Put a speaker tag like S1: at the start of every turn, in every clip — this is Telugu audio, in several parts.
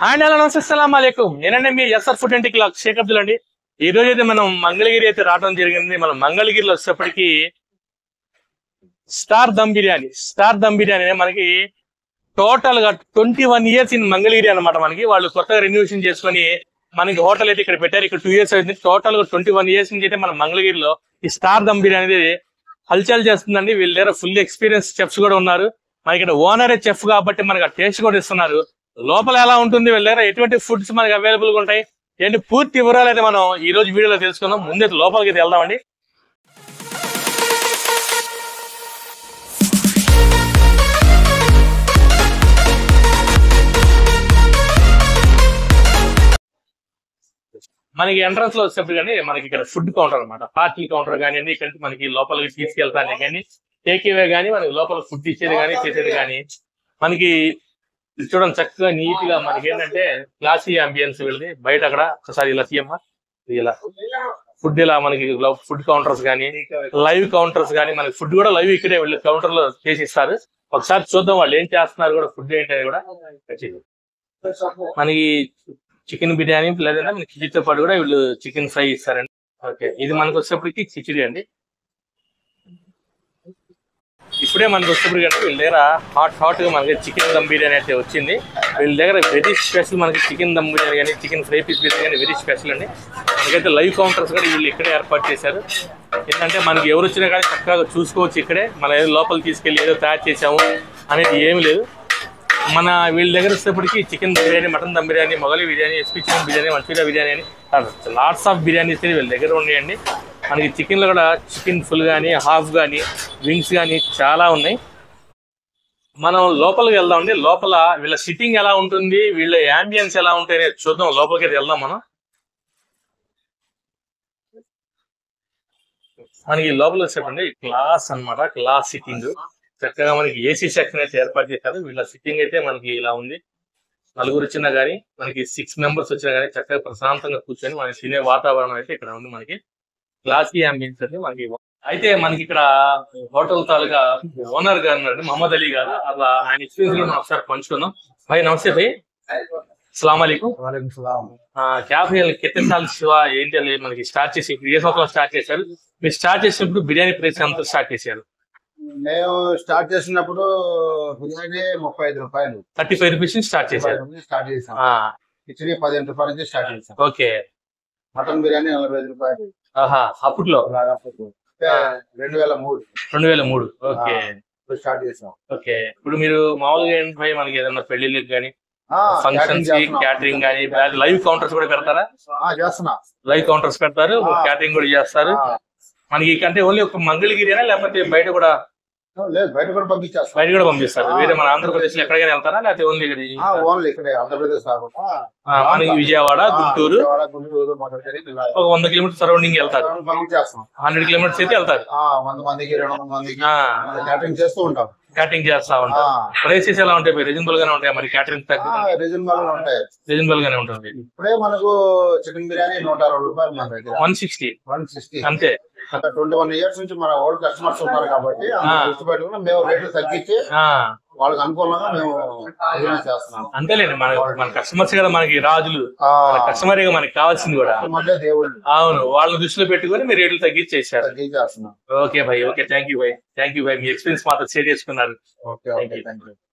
S1: హాయ్ హలో నమస్తే అస్సలం అలైకుం నేనండి మీ SR food and clock Shaik Abdul అండి ఈ రోజు అయితే మనం మంగళగిరి అయితే రావడం జరిగింది మనం మంగళగిరిలో వచ్చేప్పటికి స్టార్ దమ్ బిర్యానీ స్టార్ దమ్ బిర్యానీ అనేది మనకి టోటల్ గా twenty one years in Mangalagiri అన్నమాట మనకి వాళ్ళు కొత్తగా రెన్యూషన్ చేసుకొని మనకి హోటల్ అయితే ఇక్కడ పెట్టారు ఇక్కడ టూ ఇయర్స్ అవుతుంది టోటల్ గా ట్వంటీ వన్ ఇయర్స్ నుంచి అయితే మన మంగళగిరిలో ఈ స్టార్ దమ్ బిర్యానీ అనేది హల్చల్ చేస్తుందండి వీళ్ళ దగ్గర ఫుల్ ఎక్స్పీరియన్స్ చెఫ్స్ కూడా ఉన్నారు మనకి ఇక్కడ ఓనరే చెఫ్ కాబట్టి మనకి ఆ టేస్ట్ కూడా ఇస్తున్నారు లోపల ఎలా ఉంటుంది వీళ్ళ దగ్గర ఎటువంటి ఫుడ్స్ మనకి అవైలబుల్ గా ఉంటాయి ఏంటి పూర్తి వివరాలు అయితే మనం ఈ రోజు వీడియోలో తెలుసుకుందాం ముందే లోపలికి అయితే వెళ్దామండి మనకి ఎంట్రన్స్ లో వచ్చేప్పుడు కానీ మనకి ఇక్కడ ఫుడ్ కౌంటర్ అన్నమాట పార్టీ కౌంటర్ కానీ ఇక్కడ నుంచి మనకి లోపలికి తీసుకెళ్తానే కానీ టేక్ అవే కానీ మనకి లోపల ఫుడ్ ఇచ్చేది కానీ చేసేది కానీ మనకి ఇది చూడండి చక్కగా నీట్ గా మనకి ఏంటంటే క్లాసీ అంబియన్స్ వెళ్ళి బయట అక్కడ ఒకసారి ఇలా సీఎమ్మా ఇలా ఫుడ్ ఇలా మనకి ఫుడ్ కౌంటర్స్ కానీ లైవ్ కౌంటర్స్ కానీ మనకి ఫుడ్ కూడా లైవ్ ఇక్కడే వెళ్ళి కౌంటర్ లో చేసి ఇస్తారు ఒకసారి చూద్దాం వాళ్ళు ఏం చేస్తున్నారు కూడా ఫుడ్ ఏంటి అని కూడా మనకి చికెన్ బిర్యానీ లేదంటే మనకి కిచిడితో పాటు కూడా వీళ్ళు చికెన్ ఫ్రై ఇస్తారండి ఓకే ఇది మనకు వచ్చేప్పటికి కిచిడి అండి ఇప్పుడే మనకు వచ్చేప్పటికి అంటే వీళ్ళ దగ్గర హాట్ హాట్ గా మనకి చికెన్ దమ్ బిర్యానీ అయితే వచ్చింది వీళ్ళ దగ్గర వెరీ స్పెషల్ మనకి చికెన్ దమ్ బిర్యానీ కానీ చికెన్ ఫ్రై పీస్ బిర్యానీ కానీ వెరీ స్పెషల్ అండి మనకైతే లైవ్ కౌంటర్స్ కూడా వీళ్ళు ఇక్కడే ఏర్పాటు చేశారు ఏంటంటే మనకి ఎవరు వచ్చినా కానీ చక్కగా చూసుకోవచ్చు ఇక్కడే మన ఏదో లోపలికి తీసుకెళ్ళి ఏదో తయారు చేసాము అనేది ఏమి లేదు మన వీళ్ళ దగ్గర వచ్చేప్పటికి chicken biryani mutton dum biryani Mughlai biryani SP chicken biryani manchurian biryani అని లాట్స్ ఆఫ్ బిర్యానీస్ వీళ్ళ దగ్గర ఉన్నాయండి మనకి చికెన్ లో కూడా చికెన్ ఫుల్ కానీ హాఫ్ కానీ వింగ్స్ కానీ చాలా ఉన్నాయి మనం లోపలికి వెళ్దామండి లోపల వీళ్ళ సిట్టింగ్ ఎలా ఉంటుంది వీళ్ళ యాంబియన్స్ ఎలా ఉంటాయి అనేది చూద్దాం లోపలికి అయితే వెళ్దాం మనం మనకి లోపల వచ్చేటండి క్లాస్ అన్నమాట క్లాస్ సిట్టింగ్ చక్కగా మనకి ఏసీ సెక్షన్ అయితే ఏర్పాటు చేశారు వీళ్ళ సిట్టింగ్ అయితే మనకి ఇలా ఉంది నలుగురు వచ్చినా గానీ మనకి సిక్స్ మెంబర్స్ వచ్చినా గానీ చక్కగా ప్రశాంతంగా కూర్చొని మనకి తినే వాతావరణం అయితే ఇక్కడ ఉంది మనకి క్లాసీ అంబియన్స్ అయితే మనకి అయితే మనకి ఇక్కడ హోటల్ తాలూకా ఓనర్ గారు ఉన్నారండి మహమ్మద్ అలీ గారు అలా ఆయన ఎక్స్పీరియన్స్ కూడా మనం ఒకసారి పంచుకుందాం భాయ్ నమస్తే భాయ్ అస్సలం వాలేకుం
S2: वालेकुम सलाम
S1: క్యాఫ్ కింద సార్లు శివ ఏంటి అని మనకి స్టార్ట్ చేసి ఇప్పుడు ఏ సంవత్సరం స్టార్ట్ చేశారు మీరు స్టార్ట్ చేసినప్పుడు బిర్యానీ ప్రైస్ ఎంత స్టార్ట్ చేశారు
S2: మేము స్టార్ట్ చేసినప్పుడు బిర్యానీ ముప్పై ఐదు రూపాయలు
S1: థర్టీ ఫైవ్ రూపీస్ నుంచి స్టార్ట్ చేశారు
S2: నుంచి స్టార్ట్ చేసాం
S1: ఆ,
S2: కిచడీ పదిహేను రూపాయల నుంచి స్టార్ట్ చేసాం
S1: ఓకే
S2: మటన్ బిర్యానీ నలభై ఐదు రూపాయలు
S1: ఆహా అప్పట్లో
S2: అలాగా అప్పుడు. అంటే రెండు వేల మూడు
S1: రెండు వేల మూడు ఓకే
S2: ఇప్పుడు స్టార్ట్ చేసాం
S1: ఓకే ఇప్పుడు మీరు మామూలుగా ఏంటి భయ్ మనకి ఏదైనా పెళ్లిళ్ళకి కానీ
S2: ఆ,
S1: ఫంక్షన్స్
S2: catering
S1: కి
S2: చేస్తున్నాం.
S1: క్యాటరింగ్ కానీ లైవ్ కౌంటర్స్ కూడా పెడతారా
S2: ఆ, చేస్తున్నా
S1: లైవ్ కౌంటర్స్ పెడతారు
S2: ఆ.
S1: క్యాటరింగ్ కూడా చేస్తారు
S2: ఆ,
S1: మనకి అంటే ఓన్లీ ఒక మంగళగిరినా లేకపోతే బయట కూడా
S2: లేదు బయట కూడా పంపించేస్తాం
S1: బయట కూడా పంపిస్తారు వేరే మన ఆంధ్రప్రదేశ్ లో ఎక్కడికైనా వెళ్తారా లేకపోతే ఓన్లీ ఇక్కడ
S2: ఆ, ఓన్లీ ఇక్కడే ఆంధ్రప్రదేశ్ కాకుండా
S1: ఆ, మనకి విజయవాడ
S2: ఆ,
S1: గుంటూరు
S2: విజయవాడ, గుంటూరు మదనపల్లి ఇలా
S1: ఒక వంద కిలోమీటర్ సరౌండింగ్ వెళ్తారు
S2: పంపించేస్తాం
S1: హండ్రెడ్ కిలోమీటర్స్ అయితే వెళ్తారు
S2: ఆ, వంద మందికి రెండు వందల మందికి
S1: ఆ,
S2: క్యాటరింగ్ చేస్తూ ఉంటాం
S1: క్యాటరింగ్ చేస్తా ఉంటారు ప్రైసెస్ ఎలా ఉంటాయి రీజనబుల్ గానే ఉంటాయి మరి క్యాటరింగ్ తగ్గ
S2: రీజనబుల్ ఉంటాయి
S1: రీజనబుల్ గానే ఉంటుంది
S2: ఇప్పుడే మనకు చికెన్ బిర్యానీ నూట అరవై రూపాయలు మన దగ్గర
S1: వన్ సిక్స్టీ
S2: వన్ సిక్స్టీ
S1: అంతే
S2: ట్వంటీ వన్ ఇయర్స్ నుంచి మన ఓల్డ్ కస్టమర్స్ ఉన్నారు కాబట్టి
S1: ఆ.
S2: దృష్టి పెట్టుకుని మేము రేట్లు తగ్గించి
S1: ఆ,
S2: వాళ్ళకి అనుకూలంగా మేము బిజినెస్ చేస్తున్నాం
S1: అంతేలేండి మన మన కస్టమర్స్ కదా మనకి రాజులు
S2: ఆ,
S1: కస్టమర్ మనకి కావాల్సింది కూడా
S2: మధ్య దేవుళ్ళు
S1: అవును వాళ్ళని దృష్టిలో పెట్టుకొని మీరు రేట్లు తగ్గించేసారు
S2: తగ్గించేస్తున్నాం
S1: ఓకే భాయ్ ఓకే థ్యాంక్ యూ భాయ్ థ్యాంక్ యూ భాయ్ మీ ఎక్స్పీరియన్స్ మాత్రం షేర్ చేసుకున్నారు
S2: ఓకే ఓకే థ్యాంక్ యూ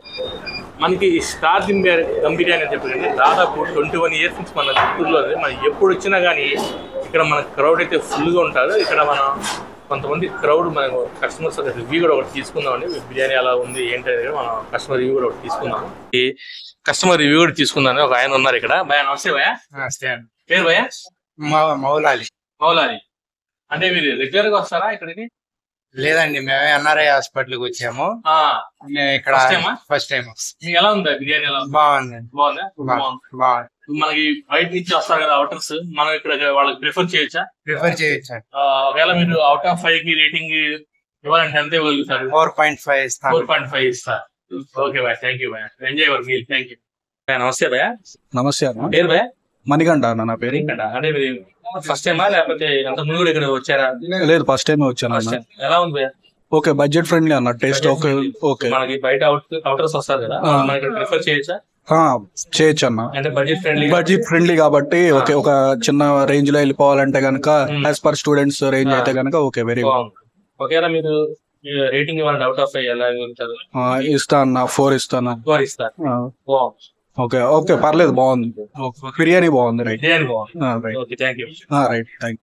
S1: మనకి ఈ స్టార్ దిమ్ బిర్యానీ దమ్ బిర్యానీ అని చెప్పండి దాదాపు ట్వంటీ వన్ ఇయర్స్ నుంచి మన గుంటూరులో ఉంది. మనం ఎప్పుడు వచ్చినా కానీ ఇక్కడ మన క్రౌడ్ అయితే ఫుల్గా ఉంటారు ఇక్కడ మనం కొంతమంది క్రౌడ్ మనం కస్టమర్స్ రివ్యూ కూడా ఒకటి తీసుకుందామండి బిర్యానీ ఎలా ఉంది ఏంటి అనేది కూడా మనం కస్టమర్ రివ్యూ కూడా ఒకటి తీసుకుందాం ఈ కస్టమర్ రివ్యూ కూడా తీసుకుందాం ఒక ఆయన ఉన్నారు ఇక్కడ భయ నమస్తే భయ పేరు భయ
S3: మౌలాలి
S1: మౌలాలి అంటే మీరు రెగ్యులర్ గా వస్తారా ఇక్కడికి
S3: లేదండి మేమే ఎన్ఆర్ఐ హాస్పిటల్ కి వచ్చాము
S1: ఆ,
S3: మేము ఇక్కడ
S1: First time ఆ?
S3: ఫస్ట్ టైం
S1: మీకు ఎలా ఉంది బిర్యానీ ఎలా ఉంది?
S3: బాగుందండి
S1: బాగుందా
S3: బాగుంది
S1: బాగుంది
S3: బాగుంది
S1: మనకి బయట నుంచి వస్తారు కదా అవుటర్స్ మనం ఇక్కడ వాళ్ళకి ప్రిఫర్ చేయొచ్చా
S3: ప్రిఫర్ చేయొచ్చండి
S1: ఆ, ఒకవేళ మీరు అవుట్ ఆఫ్ ఫైవ్ కి రేటింగ్ ఇవ్వాలంటే ఎంత ఇవ్వగలుగుతారు
S3: ఫోర్ పాయింట్ ఫైవ్
S1: ఫోర్
S3: ఇస్తాను
S1: పాయింట్ ఫైవ్ ఇస్తారు ఓకే బాయ్ థ్యాంక్ యూ బాయ్ enjoy your meal thank you నమస్తే భయ
S4: నమస్తే అన్న
S1: పేరు భయ
S4: మణికంఠ అన్న నా పేరు
S1: ఇక్కడ అంటే మీరు ఫస్ట్ టైమా లేకపోతే ఎంత ముందు కూడా ఇక్కడ వచ్చారా
S4: లేదు ఫస్ట్ టైం వచ్చాను
S1: ఫస్ట్
S4: అన్న
S1: టైం ఎలా ఉంది భయ
S4: ఓకే బడ్జెట్ ఫ్రెండ్లీ అన్న టేస్ట్ ఓకే ఓకే
S1: మనకి బయట అవుట్ అవుటర్స్ వస్తారు కదా
S4: ఆ.
S1: మనకి ప్రిఫర్ చేయొచ్చా
S4: ఆ, చేయొచ్చు అన్న
S1: అంటే బడ్జెట్ ఫ్రెండ్లీ
S4: బడ్జెట్ ఫ్రెండ్లీ కాబట్టి ఓకే ఒక చిన్న రేంజ్ లో వెళ్ళిపోవాలంటే గనక
S1: Hmm.
S4: As per students range
S1: Ah.
S4: అయితే గనక ఓకే వెరీ
S1: బాగుంది ఒకవేళ మీరు రేటింగ్ ఇవ్వాలంటే అవుట్ ఆఫ్ ఎలా ఇస్తారు
S4: ఇస్తా అన్న ఫోర్ ఇస్తాను
S1: ఫోర్ ఇస్తారు బాగుంది
S4: ఓకే ఓకే పర్లేదు బాగుంది బిర్యానీ బాగుంది రైట్
S1: బిర్యానీ బాగుంది
S4: right
S1: okay thank you
S4: right thank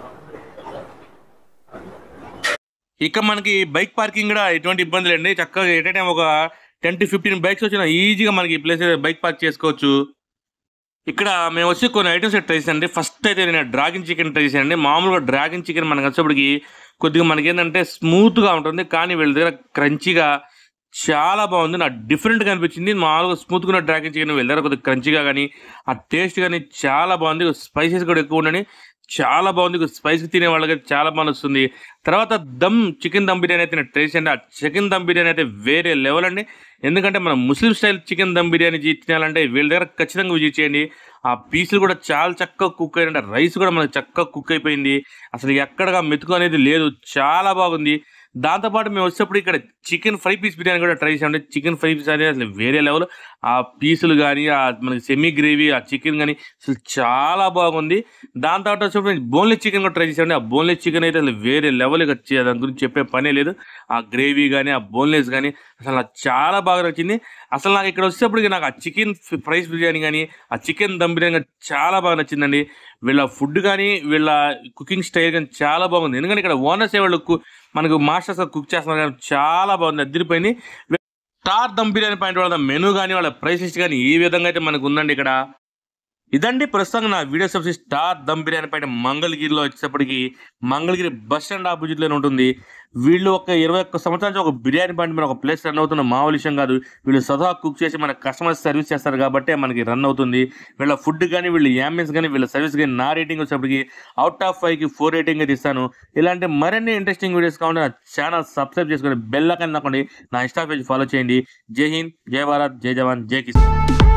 S1: ఇక మనకి బైక్ పార్కింగ్ కూడా ఎటువంటి ఇబ్బంది లేండి చక్కగా ఎట్ టైం ఒక టెన్ టు ఫిఫ్టీన్ బైక్స్ వచ్చిన ఈజీగా మనకి ప్లేస్ బైక్ పార్క్ చేసుకోవచ్చు ఇక్కడ మేము వచ్చి కొన్ని ఐటమ్స్ ట్రై చేసానండి ఫస్ట్ అయితే నేను డ్రాగన్ చికెన్ ట్రై చేశానండి మామూలుగా డ్రాగన్ చికెన్ మనకి వచ్చేప్పటికి కొద్దిగా మనకి ఏంటంటే స్మూత్గా ఉంటుంది కానీ వీళ్ళ దగ్గర క్రంచీగా చాలా బాగుంది నాకు డిఫరెంట్గా అనిపించింది మామూలుగా స్మూత్గా ఉన్న డ్రాగన్ చికెన్ వీళ్ళ దగ్గర కొద్దిగా క్రంచీగా కానీ ఆ టేస్ట్ కానీ చాలా బాగుంది స్పైసెస్ కూడా ఎక్కువ ఉండని చాలా బాగుంది స్పైస్ తినే వాళ్ళకి చాలా బాగా వస్తుంది తర్వాత దమ్ చికెన్ దమ్ బిర్యానీ అయితే నేను ట్రై చేయండి ఆ చికెన్ దమ్ బిర్యానీ అయితే వేరే లెవెల్ అండి ఎందుకంటే మనం Muslim style chicken dum biryani చే- తినాలంటే వీళ్ళ దగ్గర ఖచ్చితంగా విజిట్ చేయండి ఆ పీసులు కూడా చాలా చక్కగా కుక్ అయ్యింది రైస్ కూడా మనకు చక్కగా కుక్ అయిపోయింది అసలు ఎక్కడగా మెతుకు అనేది లేదు చాలా బాగుంది దాంతోపాటు మేము వచ్చేటప్పుడు ఇక్కడ చికెన్ ఫ్రై పీస్ బిర్యానీ కూడా ట్రై చేసామండి చికెన్ ఫ్రై పీస్ అనేది అసలు వేరే లెవెల్ ఆ పీసులు కానీ ఆ మనకి సెమీ గ్రేవీ ఆ చికెన్ కానీ అసలు చాలా బాగుంది దాని తర్వాత వచ్చేటప్పుడు బోన్లెస్ చికెన్ కూడా ట్రై చేసామండి ఆ బోన్లెస్ చికెన్ అయితే అసలు వేరే లెవెల్ ఇక చే- దాని గురించి చెప్పే పనే లేదు ఆ గ్రేవీ కానీ ఆ బోన్లెస్ కానీ అసలు నాకు చాలా బాగా నచ్చింది అసలు నాకు ఇక్కడ వచ్చేటప్పటికి నాకు ఆ చికెన్ ఫ్రైస్ బిర్యానీ కానీ ఆ చికెన్ దమ్ బిర్యానీ కానీ చాలా బాగా నచ్చిందండి వీళ్ళ ఫుడ్ కానీ వీళ్ళ కుకింగ్ స్టైల్ కానీ చాలా బాగుంది ఎందుకంటే ఇక్కడ ఓనర్స్ వాళ్ళు కు- మనకు మాస్టర్స్ కుక్ చేస్తున్నారు కానీ చాలా బాగుంది అదిరిపోయింది స్టార్ దమ్ బిర్యానీ పాయింట్ వాళ్ళ మెనూ కానీ వాళ్ళ ప్రైస్ లిస్ట్ కానీ ఈ విధంగా అయితే మనకు ఉందండి ఇక్కడ ఇదండి ప్రస్తుతం నా వీడియోస్ వచ్చి స్టార్ దమ్ బిర్యానీ పైన మంగళగిరిలో వచ్చేటప్పటికి మంగళగిరి బస్ స్టాండ్ ఆపోజిట్లోనే ఉంటుంది వీళ్ళు ఒక ఇరవై ఒక్క సంవత్సరాల నుంచి ఒక బిర్యానీ పాయింట్ మీద ఒక ప్లేస్ రన్ అవుతున్న మామూలు విషయం కాదు వీళ్ళు సదా కుక్ చేసి మన కస్టమర్ సర్వీస్ చేస్తారు కాబట్టి మనకి రన్ అవుతుంది వీళ్ళ ఫుడ్ కానీ వీళ్ళ యాంబియన్స్ కానీ వీళ్ళ సర్వీస్ కానీ నా రేటింగ్ వచ్చేటప్పటికి అవుట్ ఆఫ్ ఫైవ్కి ఫోర్ రేటింగ్ అయితే ఇస్తాను ఇలాంటి మరిన్ని ఇంట్రెస్టింగ్ వీడియోస్ కావాలంటే నా ఛానల్ సబ్స్క్రైబ్ చేసుకొని బెల్ ఐకాన్ నొక్కండి నా ఇన్స్టా పేజ్ ఫాలో చేయండి జై హింద్ జై భారత్ జై జవాన్ జై కిసాన్